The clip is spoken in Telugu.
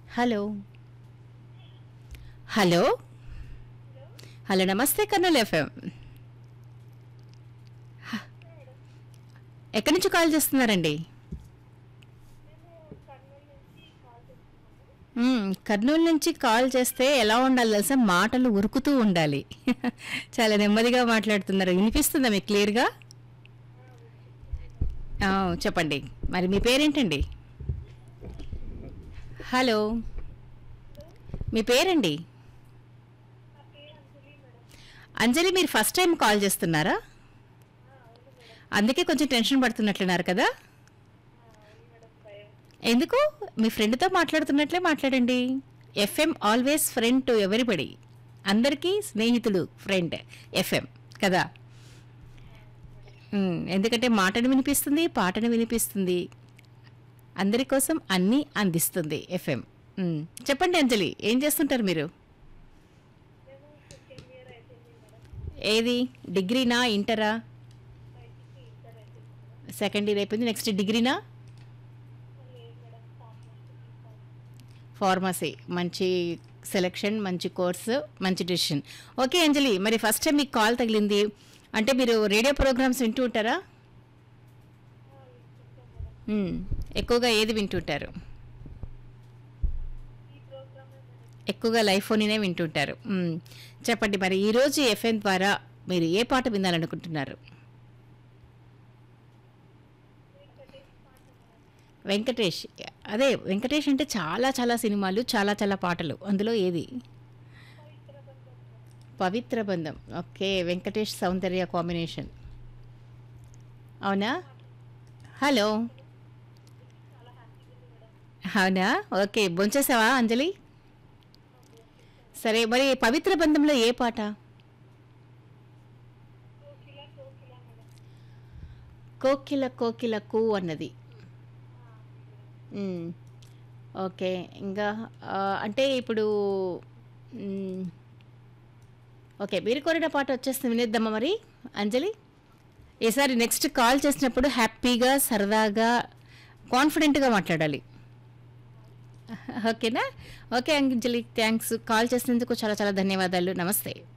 హలో హలో హలో నమస్తే కర్నూలు ఎఫ్ఎం హ. ఎక్కడి నుంచి కాల్ చేస్తున్నారండి మ్మ్, కర్నూలు నుంచి కాల్ చేస్తే ఎలా ఉండాలి తెలుసా మాటలు ఉరుకుతూ ఉండాలి చాలా నెమ్మదిగా మాట్లాడుతున్నారు వినిపిస్తుందా మీకు క్లియర్గా ఆ, చెప్పండి మరి మీ పేరేంటండి హలో మీ పేరండి అంజలి మీరు ఫస్ట్ టైం కాల్ చేస్తున్నారా అందుకే కొంచెం టెన్షన్ పడుతున్నట్లున్నారు కదా ఎందుకు మీ ఫ్రెండ్తో మాట్లాడుతున్నట్లే మాట్లాడండి FM always friend to everybody అందరికీ స్నేహితుడు ఫ్రెండ్ ఎఫ్ఎం కదా ఉమ్, ఎందుకంటే మాటను వినిపిస్తుంది పాటను వినిపిస్తుంది అందరి కోసం అన్నీ అందిస్తుంది ఎఫ్ఎం ఉమ్, చెప్పండి అంజలి ఏం చేస్తుంటారు మీరు ఏది డిగ్రీనా ఇంటరా సెకండ్ ఇయర్ అయిపోయింది నెక్స్ట్ డిగ్రీనా ఫార్మసీ మంచి సెలెక్షన్ మంచి కోర్సు మంచి డిసిషన్ ఓకే అంజలి మరి ఫస్ట్ టైం మీకు కాల్ తగిలింది అంటే మీరు రేడియో ప్రోగ్రామ్స్ వింటూ ఉంటారా మ్మ్. ఎక్కువగా ఏది వింటుంటారు ఎక్కువగా లైఫ్ ఫోన్నే వింటుంటారు మ్మ్. చెప్పండి మరి ఈరోజు ఎఫ్ఎం ద్వారా మీరు ఏ పాట వినాలనుకుంటున్నారు వెంకటేష్ అదే వెంకటేష్ అంటే చాలా చాలా సినిమాలు చాలా చాలా పాటలు అందులో ఏది పవిత్ర బంధం ఓకే వెంకటేష్ సౌందర్య కాంబినేషన్ అవునా హలో అవునా ఓకే బొంచేసావా అంజలి సరే మరి పవిత్ర బంధంలో ఏ పాట కోకిల కోకిల కూ అన్నది మ్మ్. ఓకే ఇంకా ఆ, అంటే ఇప్పుడు మ్మ్, ఓకే మీరు కోరిన పాట వచ్చేస్తుంది వినేద్దామా మరి అంజలి ఈసారి నెక్స్ట్ కాల్ చేసినప్పుడు హ్యాపీగా సరదాగా కాన్ఫిడెంట్గా మాట్లాడాలి ఓకేనా ఓకే అంజలి థ్యాంక్స్ కాల్ చేసినందుకు చాలా చాలా ధన్యవాదాలు నమస్తే